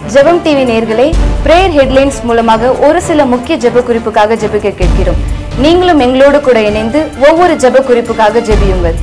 ஜெபம் டிவி நேர்களே prayer headlines மூலமாக ஒரு சில முக்கிய ஜெப குறிப்புக்காக ஜெபிக்க கேட்கிறோம் நீங்களும் எங்களோடு கூட இணைந்து ஒவ்வொரு ஜெப குறிப்புக்காக ஜெபியுங்கள்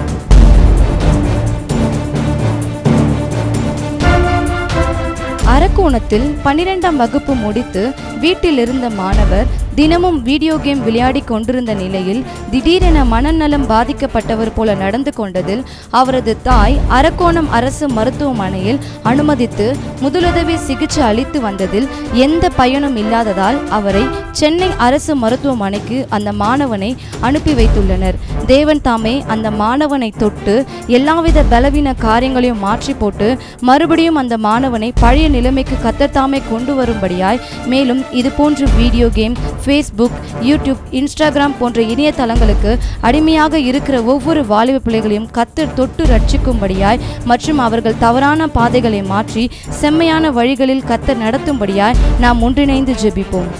அரக்கோணத்தில் பன்னிரெண்டாம் வகுப்பு முடித்து வீட்டில் இருந்த மாணவர் தினமும் வீடியோ கேம் விளையாடி கொண்டிருந்த நிலையில் திடீரென மனநலம் பாதிக்கப்பட்டவர் போல நடந்து கொண்டதில் அவரது தாய் அரக்கோணம் அரசு மருத்துவமனையில் அனுமதித்து முதலுதவி சிகிச்சை அளித்து வந்ததில் எந்த பயனும் இல்லாததால் அவரை சென்னை அரசு மருத்துவமனைக்கு அந்த மாணவனை அனுப்பி வைத்துள்ளனர் தேவன் தாமே அந்த மாணவனை தொட்டு எல்லாவித பலவீன காரியங்களையும் மாற்றி போட்டு மறுபடியும் அந்த மாணவனை பழைய நிலைமைக்கு கத்தத்தாமே கொண்டு வரும்படியாய் மேலும் இது போன்ற video game Facebook YouTube Instagram போன்ற இணையதளங்களுக்கு அடிமையாக இருக்கிற ஒவ்வொரு வாலிப பிள்ளைகளையும் கத்தர் தொட்டு ரட்சிக்கும்படியாய் மற்றும் அவர்கள் தவறான பாதைகளை மாற்றி செம்மையான வழிகளில் கத்தர் நடத்தும்படியாய் நாம் ஒன்றிணைந்து ஜெபிப்போம்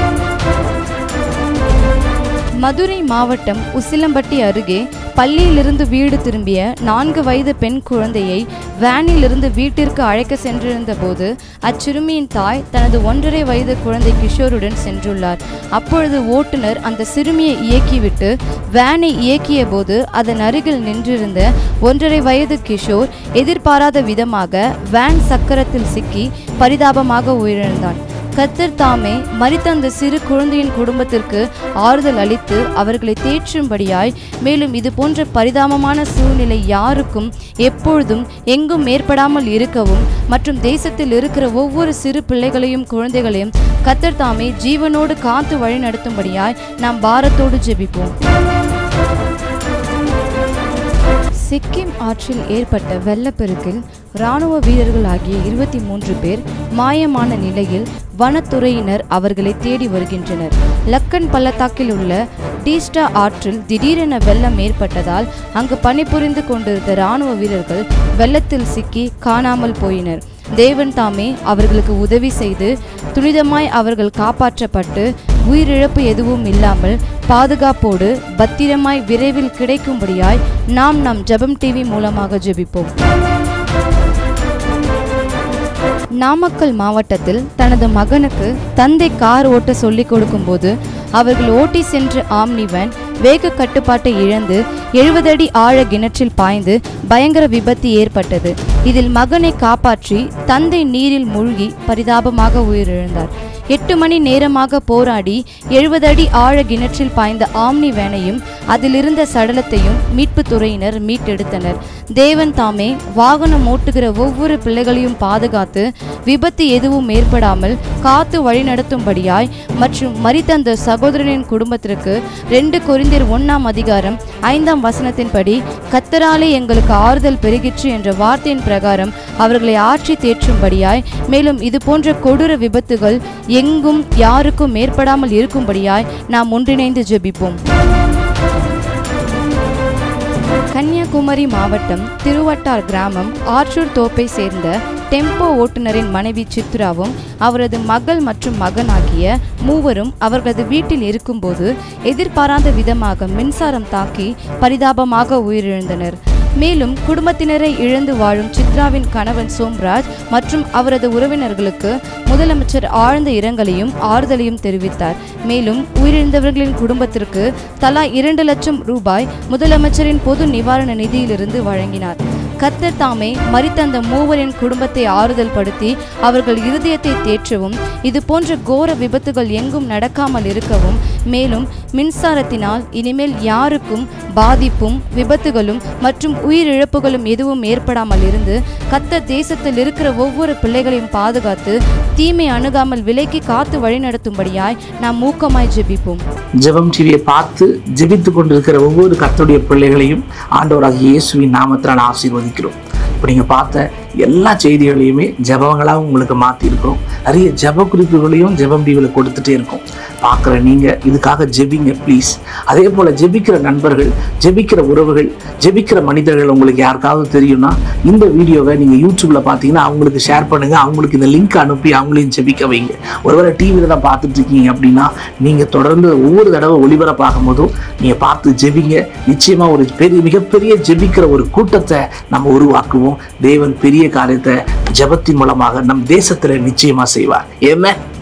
மதுரை மாவட்டம் உசிலம்பட்டி அருகே பள்ளியிலிருந்து வீடு திரும்பிய நான்கு வயது பெண் குழந்தையை வேனிலிருந்து வீட்டிற்கு அழைக்க சென்றிருந்த போது அச்சிறுமியின் தாய் தனது ஒன்றரை வயது குழந்தை கிஷோருடன் சென்றுள்ளார் அப்பொழுது ஓட்டுநர் அந்த சிறுமியை இயக்கிவிட்டு வேனை இயக்கிய போது அதன் அருகில் நின்றிருந்த ஒன்றரை வயது கிஷோர் எதிர்பாராத விதமாக வேன் சக்கரத்தில் சிக்கி பரிதாபமாக உயிரிழந்தான் கத்தர் தாமே மரித்த அந்த சிறு குழந்தையின் குடும்பத்திற்கு ஆறுதல் அளித்து அவர்களை தேற்றும்படியாய் மேலும் இது போன்ற பரிதாபமான சூழ்நிலை யாருக்கும் எப்பொழுதும் எங்கும் ஏற்படாமல் இருக்கவும் மற்றும் தேசத்தில் இருக்கிற ஒவ்வொரு சிறு பிள்ளைகளையும் குழந்தைகளையும் கத்தர் தாமே ஜீவனோடு காத்து வழி நடத்தும்படியாய் நாம் பாரத்தோடு ஜெபிப்போம் சிக்கிம் ஆற்றில் ஏற்பட்ட வெள்ளப்பெருக்கில் இராணுவ வீரர்கள் ஆகிய இருபத்தி மூன்று பேர் மாயமான நிலையில் வனத்துறையினர் அவர்களை தேடி வருகின்றனர் லக்கன் பள்ளத்தாக்கில் உள்ள டீஸ்டா ஆற்றில் திடீரென வெள்ளம் ஏற்பட்டதால் அங்கு பணிபுரிந்து கொண்டிருந்த இராணுவ வீரர்கள் வெள்ளத்தில் சிக்கி காணாமல் போயினர் தேவன் தாமே அவர்களுக்கு உதவி செய்து துரிதமாய் அவர்கள் காப்பாற்றப்பட்டு உயிரிழப்பு எதுவும் இல்லாமல் பாதுகாப்போடு பத்திரமாய் விரைவில் கிடைக்கும்படியாய் நாம் நம் ஜெபம் டிவி மூலமாக ஜெபிப்போம் நாமக்கல் மாவட்டத்தில் தனது மகனுக்கு தந்தை கார் ஓட்ட சொல்லிக் கொடுக்கும்போது அவர்கள் ஓட்டி சென்ற ஆம்னி வேன் வேக கட்டுப்பாட்டை இழந்து எழுபது அடி ஆழ கிணற்றில் பாய்ந்து பயங்கர விபத்து ஏற்பட்டது இதில் மகனை காப்பாற்றி தந்தை நீரில் மூழ்கி பரிதாபமாக உயிரிழந்தார் எட்டு மணி நேரமாக போராடி எழுபது அடி ஆழ கிணற்றில் பாய்ந்த ஆம்னி வேனையும் அதிலிருந்த சடலத்தையும் மீட்புத் துறையினர் மீட்டெடுத்தனர் தேவன் தாமே வாகனம் ஓட்டுகிற ஒவ்வொரு பிள்ளைகளையும் பாதுகாத்து விபத்து எதுவும் ஏற்படாமல் காத்து வழிநடத்தும்படியாய் மற்றும் மரித்த அந்த சகோதரனின் குடும்பத்திற்கு ரெண்டு கொரிந்தியர் ஒன்னாம் அதிகாரம் ஐந்தாம் வசனத்தின்படி கத்தராலே எங்களுக்கு ஆறுதல் பெருகிற்று என்ற வார்த்தையின் பிரகாரம் அவர்களை ஆற்றி தேற்றும்படியாய் மேலும் இது போன்ற கொடூர விபத்துகள் எங்கும் யாருக்கும் ஏற்படாமல் இருக்கும்படியாய் நாம் ஒன்றிணைந்து ஜெபிப்போம் கன்னியாகுமரி மாவட்டம் திருவட்டார் கிராமம் ஆற்றூர் தோப்பை சேர்ந்த டெம்போ ஓட்டுநரின் மனைவி சித்ராவும் அவரது மகள் மற்றும் மகன் ஆகிய மூவரும் அவர்களது வீட்டில் இருக்கும்போது எதிர்பாராத விதமாக மின்சாரம் தாக்கி பரிதாபமாக உயிரிழந்தனர் மேலும் குடும்பத்தினரை இழந்து வாழும் சித்ராவின் கணவன் சோம்ராஜ் மற்றும் அவரது உறவினர்களுக்கு முதலமைச்சர் ஆழ்ந்த இரங்கலையும் ஆறுதலையும் தெரிவித்தார் மேலும் உயிரிழந்தவர்களின் குடும்பத்திற்கு தலா இரண்டு லட்சம் ரூபாய் முதலமைச்சரின் பொது நிவாரண நிதியிலிருந்து வழங்கினார் கத்தர் தாமே மரித்த அந்த மூவரின் குடும்பத்தை ஆறுதல் படுத்தி அவர்கள் இருதயத்தை தேற்றவும் இது போன்ற கோர விபத்துகள் எங்கும் நடக்காமல் இருக்கவும் மேலும் மின்சாரத்தினால் இனிமேல் யாருக்கும் பாதிப்பும் விபத்துகளும் மற்றும் உயிரிழப்புகளும் எதுவும் ஏற்படாமல் இருந்து கத்தர் தேசத்தில் இருக்கிற ஒவ்வொரு பிள்ளைகளையும் பாதுகாத்து தீமை அணுகாமல் விலைக்கு காத்து வழிநடத்தும்படியாய் நாம் மூக்கமாய் ஜெபிப்போம் ஜெபம் டிவியை பார்த்து ஜெபித்து கொண்டிருக்கிற ஒவ்வொரு கர்த்தருடைய பிள்ளைகளையும் ஆண்டவராகிய இயேசுவின் நாமத்தினால் ஆசீர்வதிக்கிறோம் இப்போ நீங்கள் பார்த்த எல்லா செய்திகளையுமே ஜெபங்களாக உங்களுக்கு மாற்றிருக்கிறோம் நிறைய ஜெப குறிப்புகளையும் ஜெபம் டிவியில் கொடுத்துட்டே இருக்கோம் பார்க்குற நீங்கள் இதுக்காக ஜெபிங்க ப்ளீஸ் அதே போல் ஜெபிக்கிற நண்பர்கள் ஜெபிக்கிற உறவுகள் ஜெபிக்கிற மனிதர்கள் உங்களுக்கு யாருக்காவது தெரியும்னா இந்த வீடியோவை நீங்கள் யூடியூப்பில் பார்த்தீங்கன்னா அவங்களுக்கு ஷேர் பண்ணுங்கள் அவங்களுக்கு இந்த லிங்க் அனுப்பி அவங்களையும் ஜெபிக்க வைங்க ஒருவேளை டிவியில் தான் பார்த்துட்டு இருக்கீங்க அப்படின்னா நீங்கள் தொடர்ந்து ஒவ்வொரு தடவை ஒளிபரப்பாகும் போதும் நீங்கள் பார்த்து ஜெபிங்க நிச்சயமாக ஒரு பெரிய மிகப்பெரிய ஜெபிக்கிற ஒரு கூட்டத்தை நம்ம உருவாக்குவோம் தேவன் பெரிய பெரிய காரியத்தை ஜெபத்தின் மூலமாக நம் தேசத்துல நிச்சயமா செய்வார் ஏமே